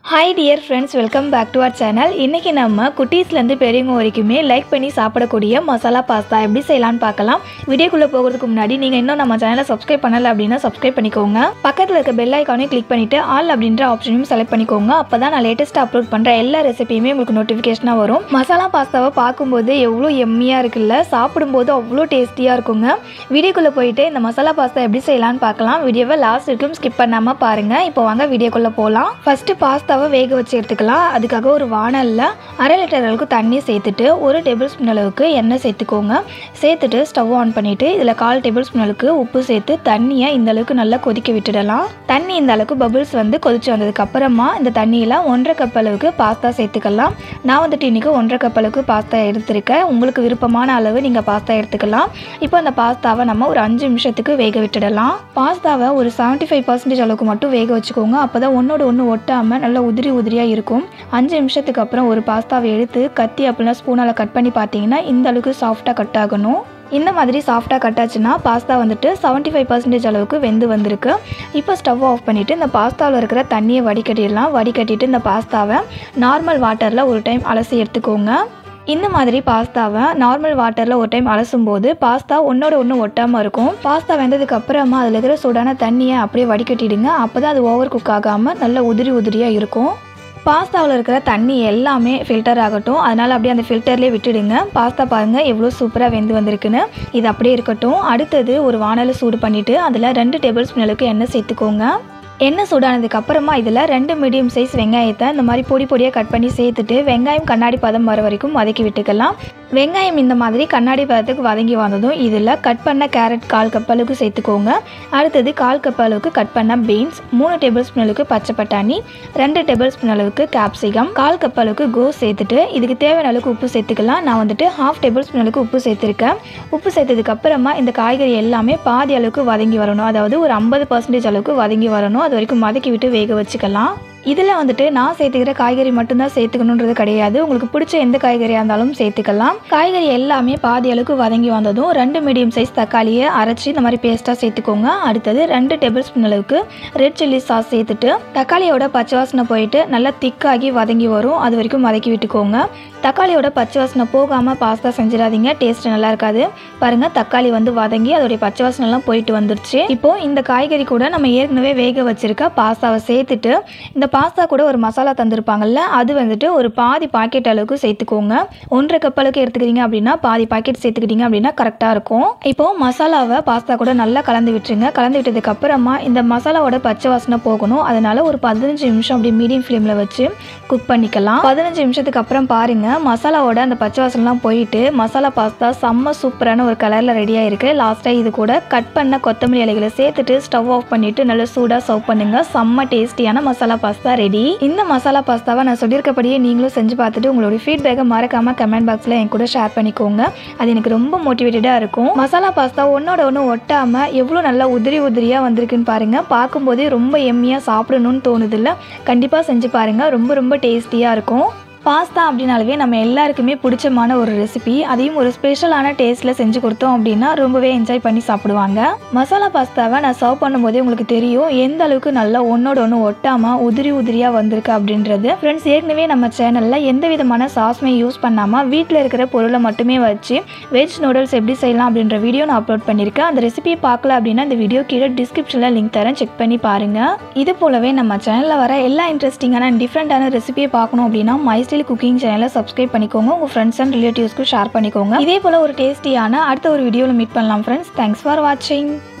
hi dear friends welcome back to our channel இன்றைக்கி நம்ம குட்டீஸ்லேருந்து பெரியவங்க வரைக்குமே லைக் பண்ணி சாப்பிடக்கூடிய மசாலா பாஸ்தா எப்படி செய்யலாம்னு பார்க்கலாம் வீடியோக்குள்ளே போகிறதுக்கு முன்னாடி நீங்கள் இன்னும் நம்ம சேனலை சப்ஸ்கிரைப் பண்ணலை அப்படின்னா சப்ஸ்கிரைப் பண்ணிக்கோங்க பக்கத்தில் இருக்க பெல் ஐக்கானையும் கிளிக் பண்ணிவிட்டு ஆல் அப்படின்ற ஆப்ஷனையும் செலக்ட் பண்ணிக்கோங்க அப்போ தான் நான் லேட்டஸ்ட்டாக அப்லோட் பண்ணுற எல்லா ரெசிபியுமே உங்களுக்கு நோட்டிஃபிகேஷனாக வரும் மசாலா பாஸ்தாவை பார்க்கும்போது எவ்வளோ எம்மியாக இருக்குல்ல சாப்பிடும்போது அவ்வளோ டேஸ்டியாக இருக்குங்க வீடியோக்குள்ளே போயிட்டு இந்த மசாலா பாஸ்தா எப்படி செய்யலாம்னு பார்க்கலாம் வீடியோவை லாஸ்ட் வரைக்கும் ஸ்கிப் பண்ணாமல் பாருங்கள் இப்போ வாங்க வீடியோக்குள்ளே போகலாம் ஃபஸ்ட்டு பாஸ்தாவை வேக வச்சு எடுத்துக்கலாம் அதுக்காக ஒரு வானலில் அரை லிட்டர் அளவுக்கு தண்ணி சேர்த்துட்டு ஒரு டேபிள் ஸ்பூன் அளவுக்கு எண்ணெய் சேர்த்துக்கோங்க சேர்த்துட்டு ஸ்டவ் ஆன் பண்ணிவிட்டு இதில் கால் டேபிள் ஸ்பூன் அளவுக்கு உப்பு சேர்த்து தண்ணியை இந்த அளவுக்கு நல்லா கொதிக்க விட்டுடலாம் தண்ணி இந்த அளவுக்கு பபிள்ஸ் வந்து கொதிச்சு வந்ததுக்கு அப்புறமா இந்த தண்ணியில் ஒன்றரை கப் அளவுக்கு பாஸ்தா சேர்த்துக்கலாம் நான் வந்துட்டு இன்றைக்கி ஒன்றரை கப் அளவுக்கு பாஸ்தா எடுத்திருக்கேன் உங்களுக்கு விருப்பமான அளவு நீங்கள் பாஸ்தா எடுத்துக்கலாம் இப்போ அந்த பாஸ்தாவை நம்ம ஒரு அஞ்சு நிமிஷத்துக்கு வேக விட்டுடலாம் பாஸ்தாவை ஒரு செவன்ட்டி ஃபைவ் பர்சன்டேஜ் அளவுக்கு மட்டும் வேக வச்சுக்கோங்க அப்போ தான் ஒன்றோட ஒன்று ஒட்டாமல் நல்லா உதிரி உதிரியாக இருக்கும் அஞ்சு நிமிஷத்துக்கு அப்புறம் ஒரு பாஸ்தாவை எடுத்து கத்தி அப்படின்னா ஸ்பூனால் கட் பண்ணி பார்த்தீங்கன்னா இந்த அளவுக்கு சாஃப்டாக கட் ஆகணும் இந்த மாதிரி சாஃப்டாக கட் ஆச்சுன்னா பாஸ்தா வந்துட்டு செவன்ட்டி ஃபைவ் பர்சன்டேஜ் அளவுக்கு வெந்து வந்திருக்கு இப்போ ஸ்டவ் ஆஃப் பண்ணிவிட்டு இந்த பாஸ்தாவில் இருக்கிற தண்ணியை வடிகட்டிடலாம் வடிகட்டிட்டு இந்த பாஸ்தாவை நார்மல் வாட்டரில் ஒரு டைம் அலசி எடுத்துக்கோங்க இந்த மாதிரி பாஸ்தாவை நார்மல் வாட்டரில் ஒரு டைம் அலசும் போது பாஸ்தா ஒன்றோட ஒன்று ஒட்டாமல் இருக்கும் பாஸ்தா வெந்ததுக்கு அப்புறமா அதில் இருக்கிற சூடான தண்ணியை அப்படியே வடிகட்டிடுங்க அப்போ தான் அது ஓவர் குக் ஆகாமல் நல்ல உதிரி உதிரியாக இருக்கும் பாஸ்தாவில் இருக்கிற தண்ணி எல்லாமே ஃபில்டர் ஆகட்டும் அதனால் அப்படியே அந்த ஃபில்டர்லேயே விட்டுடுங்க பாஸ்தா பாருங்கள் எவ்வளோ சூப்பராக வெந்து வந்திருக்குன்னு இது அப்படியே இருக்கட்டும் அடுத்தது ஒரு வானலை சூடு பண்ணிவிட்டு அதில் ரெண்டு டேபிள் ஸ்பூன் அளவுக்கு எண்ணெய் சேர்த்துக்கோங்க எண்ணெய் சூடானதுக்கு அப்புறமா இதில் ரெண்டு மீடியம் சைஸ் வெங்காயத்தை இந்த மாதிரி பொடி பொடியாக கட் பண்ணி சேர்த்துட்டு வெங்காயம் கண்ணாடி பதம் வர வரைக்கும் வதக்கி விட்டுக்கலாம் வெங்காயம் இந்த மாதிரி கண்ணாடி பதத்துக்கு வதங்கி வந்ததும் இதில் கட் பண்ண கேரட் கால் கப் அளவுக்கு சேர்த்துக்கோங்க அடுத்தது கால் கப் அளவுக்கு கட் பண்ண பீன்ஸ் மூணு டேபிள் ஸ்பூன் அளவுக்கு பச்சை பட்டாணி ரெண்டு டேபிள் ஸ்பூன் அளவுக்கு கேப்சிகம் கால் கப் அளவுக்கு கோஸ் சேர்த்துட்டு இதுக்கு தேவையான அளவுக்கு உப்பு சேர்த்துக்கலாம் நான் வந்துட்டு ஹாஃப் டேபிள் ஸ்பூன் அளவுக்கு உப்பு சேர்த்துருக்கேன் உப்பு சேர்த்ததுக்கு அப்புறமா இந்த காய்கறி எல்லாமே பாதி அளவுக்கு வதங்கி வரணும் அதாவது ஒரு ஐம்பது பர்சன்டேஜ் அளவுக்கு வதங்கி வரணும் அது வரைக்கும் வதக்கி விட்டு வேக வச்சுக்கலாம் இதில் வந்துட்டு நான் சேர்த்துக்கிற காய்கறி மட்டும்தான் சேர்த்துக்கணுன்றது கிடையாது உங்களுக்கு பிடிச்ச எந்த காய்கறியாக இருந்தாலும் சேர்த்துக்கலாம் காய்கறி எல்லாமே பாதி அளவுக்கு வதங்கி வந்ததும் ரெண்டு மீடியம் சைஸ் தக்காளியை அரைச்சி இந்த மாதிரி பேஸ்ட்டாக சேர்த்துக்கோங்க அடுத்தது ரெண்டு டேபிள் ஸ்பூன் அளவுக்கு ரெட் சில்லி சாஸ் சேர்த்துட்டு தக்காளியோட பச்சை வாசனை போயிட்டு நல்லா திக்காகி வதங்கி வரும் அது வரைக்கும் வதக்கி விட்டுக்கோங்க தக்காளியோட பச்சை வாசனை போகாமல் பாஸ்தா செஞ்சிடாதீங்க டேஸ்ட் நல்லா இருக்காது பாருங்கள் தக்காளி வந்து வதங்கி அதோடைய பச்சை வாசனைலாம் போயிட்டு வந்துருச்சு இப்போது இந்த காய்கறி கூட நம்ம ஏற்கனவே வேக வச்சிருக்க பாஸ்தாவை சேர்த்துட்டு இந்த பாஸ்தா கூட ஒரு மசாலா தந்திருப்பாங்கல்ல அது வந்துட்டு ஒரு பாதி பாக்கெட் அளவுக்கு சேர்த்துக்கோங்க ஒன்றரை கப் அளவுக்கு எடுத்துக்கிறீங்க அப்படின்னா பாதி பாக்கெட் சேர்த்துக்கிட்டீங்க அப்படின்னா கரெக்டாக இருக்கும் இப்போ மசாலாவை பாஸ்தா கூட நல்லா கலந்து விட்டுருங்க கலந்து விட்டதுக்கு அப்புறமா இந்த மசாலாவோட பச்சை வாசனை போகணும் அதனால ஒரு பதினஞ்சு நிமிஷம் அப்படி மீடியம் ஃப்ளேமில் வச்சு குக் பண்ணிக்கலாம் பதினஞ்சு நிமிஷத்துக்கு அப்புறம் பாருங்க மசாலாவோட அந்த பச்சை வாசனைலாம் போயிட்டு மசாலா பாஸ்தா செம்ம சூப்பரான ஒரு கலரில் ரெடியாக இருக்குது லாஸ்ட்டாக இது கூட கட் பண்ண கொத்தமல்லி இலைகளை சேர்த்துட்டு ஸ்டவ் ஆஃப் பண்ணிட்டு நல்லா சூடாக சர்வ் பண்ணுங்க செம்ம டேஸ்டியான மசாலா பாஸ்தா ரெடி இந்த மசாலா பாஸ்தாவை நான் சொல்லியிருக்கபடியே நீங்களும் செஞ்சு பார்த்துட்டு உங்களுடைய ஃபீட்பேக்கை மறக்காமல் கமெண்ட் பாக்ஸில் என் கூட ஷேர் பண்ணிக்கோங்க அது எனக்கு ரொம்ப மோட்டிவேட்டடாக இருக்கும் மசாலா பாஸ்தா ஒன்றோட ஒன்று ஒட்டாமல் எவ்வளோ நல்லா உதிரி உதிரியாக வந்திருக்குன்னு பாருங்கள் பார்க்கும்போதே ரொம்ப எம்மியாக சாப்பிடணும்னு தோணுதில்ல கண்டிப்பாக செஞ்சு பாருங்கள் ரொம்ப ரொம்ப டேஸ்டியாக இருக்கும் பாஸ்தா அப்படின்னாலவே நம்ம எல்லாருக்குமே பிடிச்சமான ஒரு ரெசிபி அதையும் ஒரு ஸ்பெஷலான டேஸ்ட்டில் செஞ்சு கொடுத்தோம் அப்படின்னா ரொம்பவே என்ஜாய் பண்ணி சாப்பிடுவாங்க மசாலா பாஸ்தாவை நான் சர்வ் பண்ணும்போதே உங்களுக்கு தெரியும் எந்த அளவுக்கு நல்லா ஒன்றோட ஒன்று ஒட்டாமல் உதிரி உதிரியாக வந்திருக்கு அப்படின்றது ஃப்ரெண்ட்ஸ் ஏற்கனவே நம்ம சேனலில் எந்த விதமான சாஸ்மே யூஸ் பண்ணாமல் வீட்டில் இருக்கிற பொருளை மட்டுமே வச்சு வெஜ் நூடுல்ஸ் எப்படி செய்யலாம் அப்படின்ற வீடியோ நான் அப்லோட் பண்ணியிருக்கேன் அந்த ரெசிபியை பார்க்கல அப்படின்னா இந்த வீடியோ கீழே டிஸ்கிரிப்ஷனில் லிங்க் தரேன் செக் பண்ணி பாருங்கள் இது போலவே நம்ம சேனலில் வர எல்லா இன்ட்ரெஸ்டிங்கான டிஃப்ரெண்ட்டான ரெசிபியை பார்க்கணும் அப்படின்னா மைஸ்டில் குக்கிங் சேனலை சப்ஸ்கிரைப் பண்ணிக்கோங்க உங்கள் ஃப்ரெண்ட்ஸ் அண்ட் ரிலேட்டிவ்ஸ்க்கு ஷேர் பண்ணிக்கோங்க இதே போல் ஒரு டேஸ்டியான அடுத்த ஒரு வீடியோவில் மீட் பண்ணலாம் ஃப்ரெண்ட்ஸ் தேங்க்ஸ் ஃபார் வாட்சிங்